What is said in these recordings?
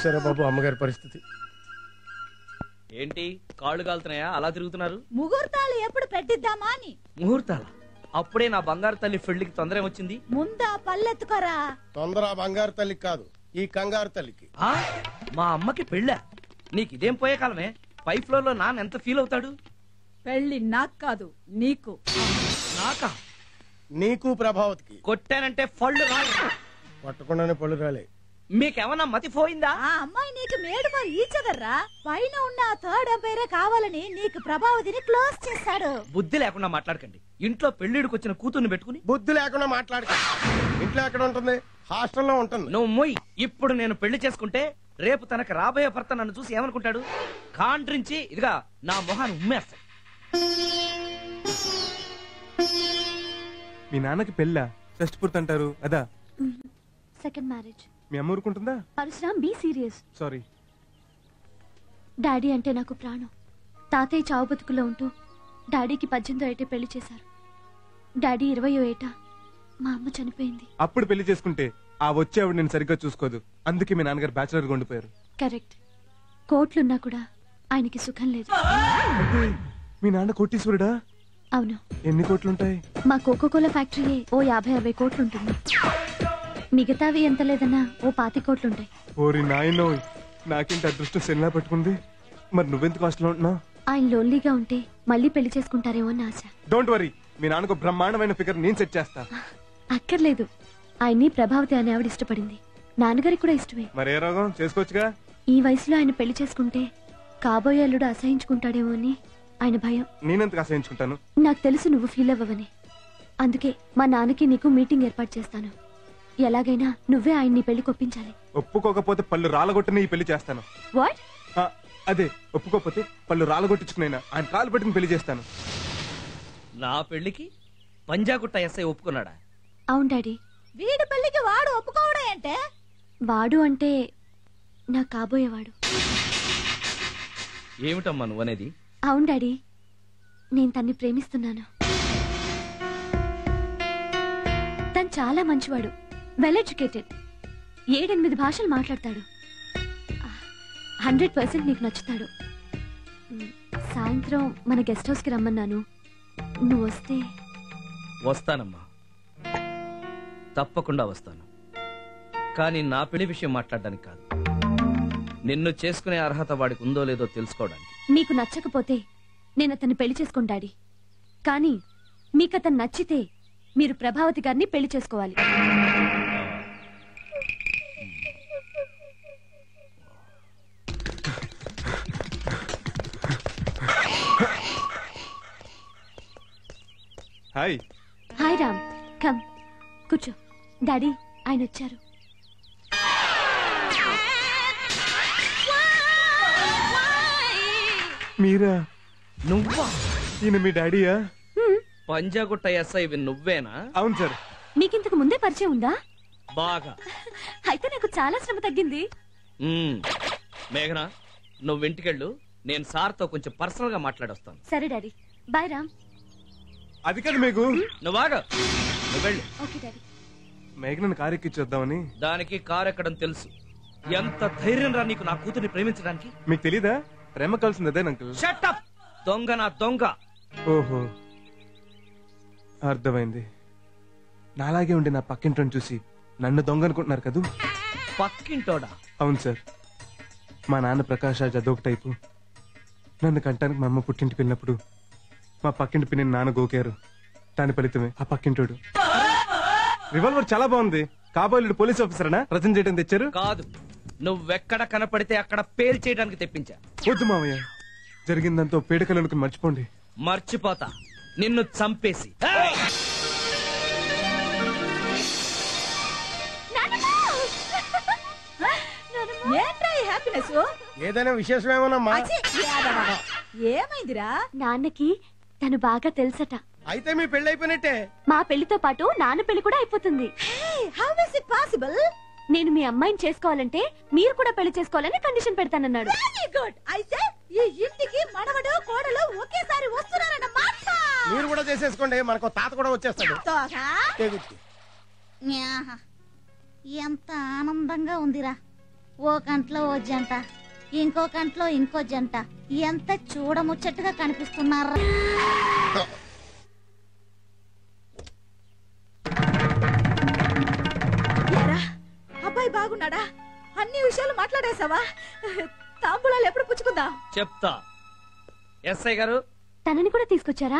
చూసారా బాబు అమ్మగారి పరిస్థితి ఏంటి కాళ్ళు కాలుతున్నాయా అలా తిరుగుతున్నారు ముహూర్తాలు ఎప్పుడు పెట్టిద్దామా అని ముహూర్తాల అప్పుడే నా బంగారు తల్లి పెళ్లికి తొందర ఏమొచ్చింది ముందా పల్లెత్తుకోరా తొందర ఆ బంగారు తల్లికి కాదు ఈ కంగారు తల్లికి ఆ మా అమ్మకి పెళ్ళా నీకు ఇదేం పోయే కాలమే పై ఫ్లోర్ లో నాన్న ఎంత ఫీల్ అవుతాడు పెళ్లి నాకు కాదు నీకు నాకా నీకు ప్రభావతికి కొట్టానంటే ఫళ్ళు రాలి పట్టకుండానే పళ్ళు రాలే మీకేమన్నా మతి పోయిందా ఆ అమ్మాయి నీకు మేడు మరి ఈచదర్రా పైన ఉన్న ఆ థర్డ్ ఎంపైరే కావాలని నీకు ప్రభావతిని క్లోజ్ చేశాడు బుద్ధి లేకుండా మాట్లాడకండి ఇంట్లో పెళ్లిడికి వచ్చిన కూతుర్ని పెట్టుకుని బుద్ధి లేకుండా మాట్లాడక ఇంట్లో ఎక్కడ ఉంటుంది హాస్టల్లో ఉంటుంది నువ్వు మొయ్ ఇప్పుడు నేను పెళ్లి చేసుకుంటే రేపు తనకు రాబోయే భర్త నన్ను చూసి ఏమనుకుంటాడు కాండ్రించి ఇదిగా నా మొహాన్ని ఉమ్మేస్తా మీ నాన్నకి పెళ్ళా షష్టి పూర్తి అంటారు అదా సెకండ్ మ్యారేజ్ మీ అమ్మ ఊరుకుంటుందా Parashuram be serious sorry daddy అంటే నాకు ప్రాణం తాతయ్య చావు బతుకులో ఉంటూ డాడీకి పద్దెనిమిదో ఏటే పెళ్లి చేశారు డాడీ ఇరవయో ఏట మా అమ్మ చనిపోయింది అప్పుడు పెళ్లి చేసుకుంటే ఆ వచ్చే ఆవిడ నేను సరిగ్గా చూసుకోదు అందుకే మీ నాన్నగారు బ్యాచులర్ ఉండిపోయారు కరెక్ట్ కోట్లున్నా కూడా ఆయనకి సుఖం లేదు మీ నాన్న కోటీశ్వరుడా అవును ఎన్ని కోట్లుంటాయి మా కోకోకోలా ఫ్యాక్టరీయే ఓ యాభై అరవై కోట్లుంటుంది మిగతావి ఎంత లేదన్నా ఓ పాతి కోట్లుంటాయి ఓరి నాయనో నాకేంటి అదృష్టం సెల్లా పట్టుకుంది మరి నువ్వెందుకు హాస్టల్లో ఉంటున్నావు ఆయన లోన్లీగా ఉంటే మళ్ళీ పెళ్లి చేసుకుంటారేమో అని ఆశ డోంట్ వరీ మీ నాన్నకు బ్రహ్మాండమైన ఫిగర్ నేను సెట్ చేస్తా అక్కర్లేదు ఆయన్ని ప్రభావతి అనే ఆవిడ ఇష్టపడింది నాన్నగారికి కూడా ఇష్టమే మరి ఏ రోగం చేసుకోవచ్చుగా ఈ వయసులో ఆయన పెళ్లి చేసుకుంటే కాబోయే అల్లుడు అసహించుకుంటాడేమో అని ఆయన భయం నేనెందుకు ఆశ్రయించుకుంటాను నాకు తెలుసు నువ్వు ఫీల్ అవ్వవని అందుకే మా నాన్నకి నీకు మీటింగ్ ఏర్పాటు చేస్తాను ఎలాగైనా నువ్వే ఆయన్ని పెళ్లి కొప్పించాలి ఒప్పుకోకపోతే పళ్ళు రాలగొట్టని ఈ పెళ్లి చేస్తాను వాట్ ఆ, అదే ఒప్పుకోకపోతే పళ్ళు రాలగొట్టించుకునైనా ఆయన కాలు పట్టుకుని పెళ్లి చేస్తాను నా పెళ్లికి పంజాగుట్ట ఎస్ఐ ఒప్పుకున్నాడా అవును డాడీ వీడి పెళ్లికి వాడు ఒప్పుకోవడం అంటే వాడు అంటే నా కాబోయేవాడు ఏమిటమ్మా నువ్వనేది అవును డాడీ నేను తన్ని ప్రేమిస్తున్నాను తను చాలా మంచివాడు వెల్ ఎడ్యుకేటెడ్ ఏడెనిమిది భాషలు మాట్లాడతాడు హండ్రెడ్ పర్సెంట్ నీకు నచ్చుతాడు మ్, సాయంత్రం మన గెస్ట్ హౌస్కి రమ్మన్నాను నువ్వు వస్తే వస్తానమ్మా తప్పకుండా వస్తాను కానీ నా పెళ్లి విషయం మాట్లాడడానికి కాదు నిన్ను చేసుకునే అర్హత వాడికి ఉందో లేదో తెలుసుకోవడానికి నీకు నచ్చకపోతే నేను అతన్ని పెళ్లి చేసుకోను డాడీ కానీ మీకు అతను నచ్చితే మీరు ప్రభావతి గారిని పెళ్లి చేసుకోవాలి హాయ్ హాయ్ రామ్ కమ్ కూర్చో డాడీ ఆయన వచ్చారు మీరా నువ్వా ఈయన మీ డాడీయా పంజాగుట్ట ఎస్ఐ నువ్వేనా అవును సార్ మీకింతకు ముందే పరిచయం ఉందా బాగా అయితే నాకు చాలా శ్రమ తగ్గింది ఉమ్. మేఘనా నువ్వు ఇంటికెళ్ళు నేను సార్తో కొంచెం పర్సనల్ గా మాట్లాడొస్తాను సరే డాడీ బాయ్ రామ్ అది కాదు మీకు నువ్వు ఆగు. నువ్వు వెళ్ళు ఓకే డాడీ మేఘనను కారు ఎక్కించొద్దామని దానికి కారు ఎక్కడం తెలుసు ఎంత ధైర్యం రా నీకు నా కూతుర్ని ప్రేమించడానికి మీకు తెలీదా ప్రేమ కలిసింది అదే అంకుల్ షటప్ దొంగ నా దొంగ ఓహో అర్థమైంది నాలాగే ఉండి నా పక్కింటని చూసి నన్ను దొంగ అనుకుంటున్నారు కదూ పక్కింటోడా అవును సార్ మా నాన్న ప్రకాష్ రాజ్ అదొక టైపు నన్ను కంటానికి మా అమ్మ పుట్టింటికి వెళ్ళినప్పుడు మా పక్కింటి పిన్ని నాన్న గోకారు దాని ఫలితమే ఆ పక్కింటోడు రివాల్వర్ చాలా బాగుంది కాబోలు పోలీస్ ఆఫీసర్నా ప్రజెంట్ చేయడం తెచ్చారు కాదు నువ్వెక్కడ కనపడితే అక్కడ పేల్ చేయడానికి తెప్పించా వద్దు మామయ్య జరిగిందంతా పీడకలు అనుకుని మర్చిపోండి మర్చిపోతా నిన్ను చంపేసి ఏయ్! ఏంట్రా ఈ హ్యాపీనెస్ ఏదైనా విశేషం ఏమోనమ్మా ఏమైందిరా నాన్నకి తను బాగా తెలుసట అయితే మీ పెళ్లి అయిపోయినట్టే మా పెళ్లితో పాటు నాన్న పెళ్లి కూడా అయిపోతుంది హౌ ఇస్ ఇట్ పాసిబుల్ నేను మీ అమ్మాయిని చేసుకోవాలంటే మీరు కూడా పెళ్లి చేసుకోవాలని కండిషన్ పెడతానన్నాడు వెరీ గుడ్ అయితే ఈ ఇంటికి మనవడు కోడలు ఒకేసారి వస్తున్నారన్నమాట మీరు కూడా చేసేసుకోండి మనకు తాత కూడా వచ్చేస్తాడు తోగా తెగుర్తి. న్యాహ. ఎంత ఆనందంగా ఉందిరా ఓ కంట్లో ఓ జంట ఇంకో కంట్లో ఇంకో జంట ఎంత చూడముచ్చట్టుగా కనిపిస్తున్నారా ఏరా, అబ్బాయి బాగున్నాడా అన్ని విషయాలు మాట్లాడేశావా తాంబూలాలు ఎప్పుడు పుచ్చుకుందాం చెప్తా ఎస్ఐ గారు తనని కూడా తీసుకొచ్చారా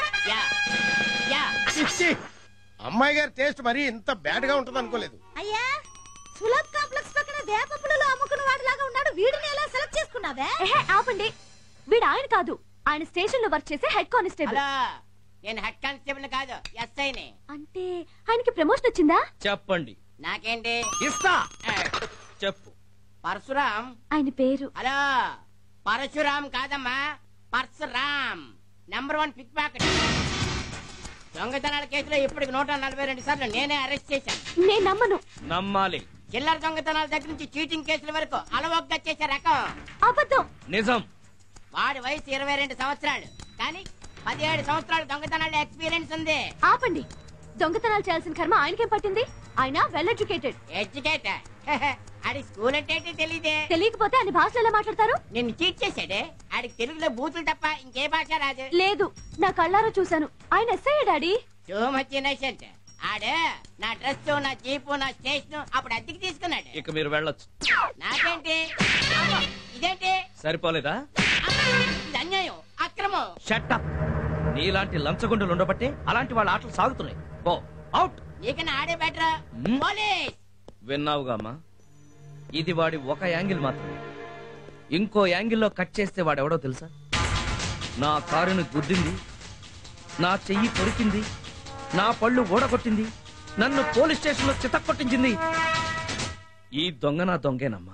చిచ్చి అమ్మాయి గారి టేస్ట్ మరీ ఇంత బ్యాడ్ గా ఉంటది అనుకోలేదు అయ్యా సులభ్ కాంప్లెక్స్ పక్కన వేప పుల్లలో అమ్ముకున్న వాడిలాగా ఉన్నాడు వీడిని ఎలా సెలెక్ట్ చేసుకున్నావే ఏహే ఆపండి వీడు ఆయన కాదు ఆయన స్టేషన్ లో వర్క్ చేసే హెడ్ కానిస్టేబుల్ హలో నేను హెడ్ కానిస్టేబుల్ కాదు ఎస్ఐని అంటే ఆయనకి ప్రమోషన్ వచ్చిందా చెప్పండి నాకేంటి ఇస్తా ఆ, చెప్పు పరశురాం ఆయన పేరు హలో పరశురాం కాదమ్మా Parashuram number one pickpocket దొంగతనాల కేసులో ఇప్పటికి నూట నలభై రెండు సార్లు నేనే అరెస్ట్ చేశాను నేను నమ్మను నమ్మాలి చిల్లర దొంగతనాల దగ్గర నుంచి చీటింగ్ కేసుల వరకు అలవోగ్గా చేసే రకం అబద్ధం నిజం వాడి వయసు ఇరవై రెండు సంవత్సరాలు కానీ పదిహేడు సంవత్సరాలు దొంగతనాల ఎక్స్పీరియన్స్ ఉంది ఆపండి దొంగతనాలు చేయాల్సిన కర్మ ఆయనకేం పట్టింది ఆయన వెల్ ఎడ్యుకేటెడ్ ఎడ్యుకేటర్ ఆడి స్కూల్ అంటే ఏంటో తెలీదే తెలియకపోతే ఆయన భాషలో ఎలా మాట్లాడతారు నిన్ను చీట్ చేశాడే ఆడికి తెలుగులో బూతులు తప్ప ఇంకే భాష రాదు లేదు నా కళ్ళారా చూశాను ఆయన SI daddy so much innocent ఆడే నా డ్రెస్ నా జీపు నా స్టేషన్ అప్పుడు అద్దెకి తీసుకున్నాడు ఇక మీరు వెళ్ళొచ్చు నాకేంటి అమ్మో, ఇదేంటి సరిపోలేదా అమ్మో, ఇది అన్యాయం అక్రమం షట్టప్ నీలాంటి లంచగొండలు ఉండబట్టే అలాంటి వాళ్ళ ఆటలు సాగుతున్నాయి పో అవుట్ నీకన్నా ఆడే బెటర్ హ్మ్? పోలీస్ విన్నావుగా అమ్మా ఇది వాడి ఒక యాంగిల్ మాత్రమే ఇంకో యాంగిల్లో కట్ చేస్తే వాడెవడో తెలుసా నా కారుని గుద్దింది నా చెయ్యి కొరికింది నా పళ్ళు ఊడగొట్టింది నన్ను పోలీస్ స్టేషన్లో చితక్కొట్టించింది ఈ దొంగ నా దొంగేనమ్మా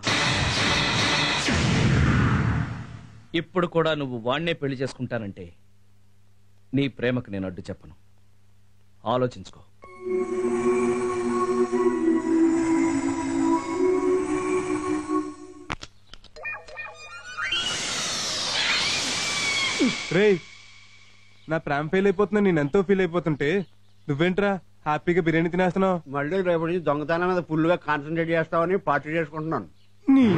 ఇప్పుడు కూడా నువ్వు వాణ్ణే పెళ్లి చేసుకుంటానంటే నీ ప్రేమకు నేను అడ్డు చెప్పను ఆలోచించుకో రేయ్ నా ప్రేమ ఫెయిల్ అయిపోతున్నా నేను ఎంతో ఫీల్ అయిపోతుంటే నువ్వేంట్రా హ్యాపీగా బిర్యానీ తినేస్తున్నావు మళ్ళీ రేపటి నుంచి దొంగతనం మీద ఫుల్ గా కాన్సన్ట్రేట్ చేస్తామని పార్టీ చేసుకుంటున్నాను నీ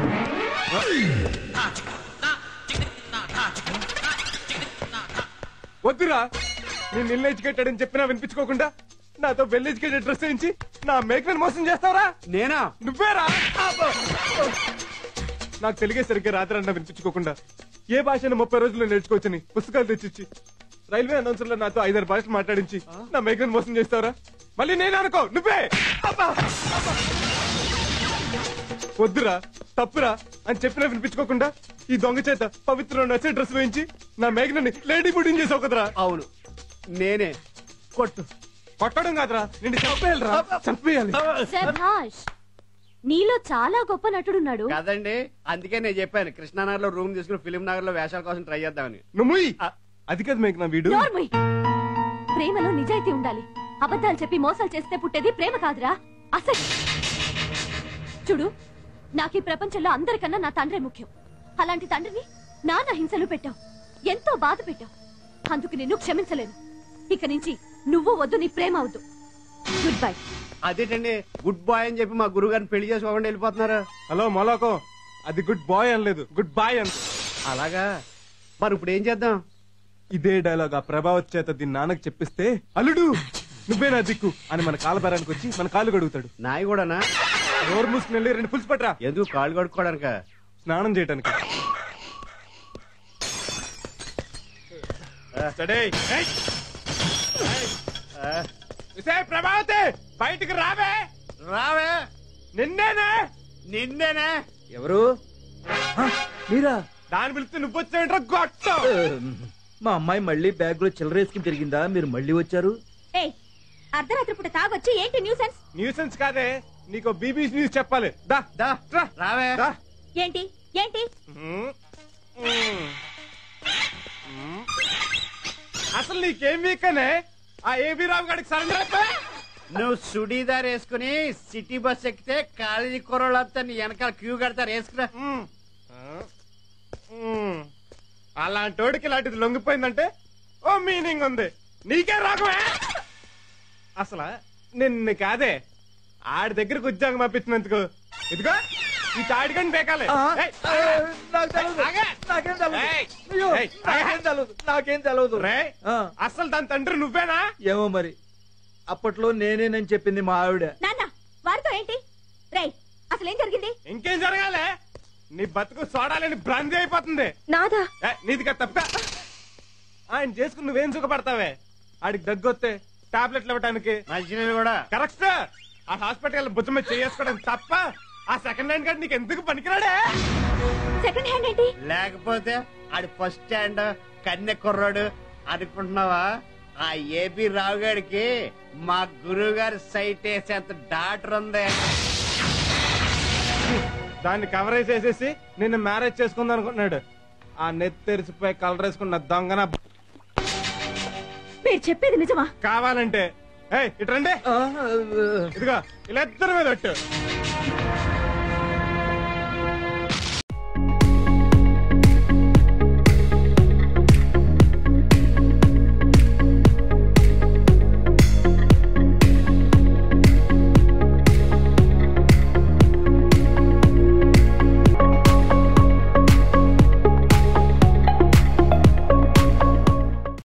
వద్దురా నేను నిన్న ఎడ్యుకేటెడ్ అని చెప్పినా వినిపించుకోకుండా నాతో వెల్ ఎడ్యుకేటెడ్ డ్రెస్ వేయించి నా మేకని మోసం చేస్తావరా నేనా నువ్వేరా నాకు తెలిగే సరిగ్గా రాత్రి అన్న వినిపించుకోకుండా ఏ భాషను ముప్పై రోజుల్లో నేర్చుకోవచ్చని పుస్తకాలు తెచ్చిచ్చి రైల్వే అనౌన్సర్ లో నాతో ఐదారు భాషలు మాట్లాడించి నా మేకని మోసం చేస్తావరా మళ్ళీ నేను అనుకో నువ్వే అబ్బా! అబ్బా! వద్దురా తప్పురా అని చెప్పినా వినిపించుకోకుండా ఈ దొంగ చేత పవిత్ర నచ్చే డ్రెస్ వేయించి నా మేఘనని లేడీ బుడింగ్ చేసావు కదరా అవును నేనే కొట్టు కొట్టడం కాదురా నిన్ను చంపేయాలిరా చంపేయాలి శభాష్ నీలో చాలా గొప్ప నటుడున్నాడు కదండి అందుకే నేను చెప్పాను కృష్ణానగర్ లో రూమ్ తీసుకుని ఫిలిం నగర్ లో వేషాల కోసం ట్రై చేద్దామని నువ్వు ముయ్. అది కదా మేఘన వీడు నోర్ముయ్. ప్రేమలో నిజాయితీ ఉండాలి అబద్ధాలు చెప్పి మోసాలు చేస్తే పుట్టేది ప్రేమ కాదురా అసలు చూడు నాకు ఈ ప్రపంచంలో అందరికన్నా నా తండ్రే ముఖ్యం అలాంటి తండ్రిని నాన్న హింసలు పెట్టావు ఎంతో బాధ పెట్టావు అందుకు నిన్ను క్షమించలేను ఇక నుంచి నువ్వు వద్దు నీ ప్రేమ వద్దు గుడ్ బై అదేంటండి గుడ్ బాయ్ అని చెప్పి మా గురువు గారిని పెళ్లి చేసుకోకుండా వెళ్ళిపోతున్నారు హలో మొలాకో అది గుడ్ బాయ్ అనలేదు గుడ్ బాయ్ అని అలాగా మరి ఇప్పుడు ఏం చేద్దాం ఇదే డైలాగ్ ఆ ప్రభావత్ చేత దీని నాన్నకు చెప్పిస్తే అల్లుడు నువ్వే నా దిక్కు అని మన కాలబేరానికి వచ్చి మన కాళ్ళు కడుగుతాడు నాయి కూడానా నోరు మూసుకుని వెళ్ళి రెండు పులుసు పట్రా ఎందుకు కాళ్ళు కడుక్కోవడానిక స్నానం చేయటానికి ఏయ్! ఏయ్, ప్రభావతి బయటికి రావే రావే నిన్నేనే నిన్నేనే ఎవరు హ, మీరా దాని పిలిస్తే నువ్వు వచ్చావేంట్రా గొట్టం మా అమ్మాయి మళ్ళీ బ్యాగ్ లో చిల్లరేసుకుని తిరిగిందా మీరు మళ్ళీ వచ్చారు ఏయ్ అర్ధరాత్రి పూట తాగొచ్చి ఏంటి న్యూసెన్స్ న్యూసెన్స్ కాదే నీకు బీబీసీ న్యూస్ చెప్పాలి దా దా రా. రావే దా ఏంటి ఏంటి మ్మ్. మ్మ్. మ్మ్. అసలు నీకేం వీకనే ఆ ఏబీ రావు గారికి సరెండర్ అయిపోయా నువ్వు సుడీదార్ వేసుకుని సిటీ బస్ ఎక్కితే కాలేజీ కుర్రోళ్ళంతా నీ వెనకాల క్యూ కడతారు వేసుకురా మ్మ్. ఆ. మ్మ్. అలాంటోడికి ఇలాంటిది లొంగిపోయిందంటే ఓ మీనింగ్ ఉంది నీకే రాగమే అసలు నిన్ను కాదే ఆడి దగ్గరకు ఉద్యోగం పంపించినందుకు ఇదిగో ఈ తాడికని బేకాలే ఆ, ఏయ్, ఆ, నాకు తెలవదు. ఆగే. నాకేం తెలవదు. ఏయ్. అయ్యో, ఏయ్, నాకేం తెలవదు. నాకేం తెలవదు రేయ్, ఆ, అసలు దాని తండ్రి నువ్వేనా ఏమో మరి అప్పట్లో నేనేనని చెప్పింది మా ఆవిడ నాన్న వారితో ఏంటి రేయ్ అసలు ఏం జరిగింది ఇంకేం జరగాలి నీ బతుకు సోడాలని బ్రాంతి అయిపోతుంది నాదా ఏ, నీది కదా తప్ప ఆయన చేసుకుని నువ్వేం సుఖపడతావే ఆడికి దగ్గొస్తే టాబ్లెట్లు ఇవ్వడానికి మంచినీళ్ళు కూడా కరెక్ట్ ఆ హాస్పిటల్ బుద్ధి మీద చేసుకోవడం తప్ప ఆ సెకండ్ హ్యాండ్ కార్డు నీకు ఎందుకు పనికిరాడే సెకండ్ హ్యాండ్ ఏంటి లేకపోతే ఆడి ఫస్ట్ స్టాండ్ కన్నె కుర్రాడు అనుకుంటున్నావా ఆ ఏపీ రావు గారికి మా గురువు గారి సైట్ వేసేంత డాక్టర్ ఉంది దాన్ని కవర్ వేసేసేసి నిన్ను మ్యారేజ్ చేసుకుందాం అనుకుంటున్నాడు ఆ నెత్తి తెరిచిపోయి కలర్ వేసుకున్న దొంగన బ- మీరు చెప్పేది నిజమా కావాలంటే ఏయ్ ఇట్రండి ఆ, ఇదిగో ఇలా ఇద్దరు మీద ఒట్టు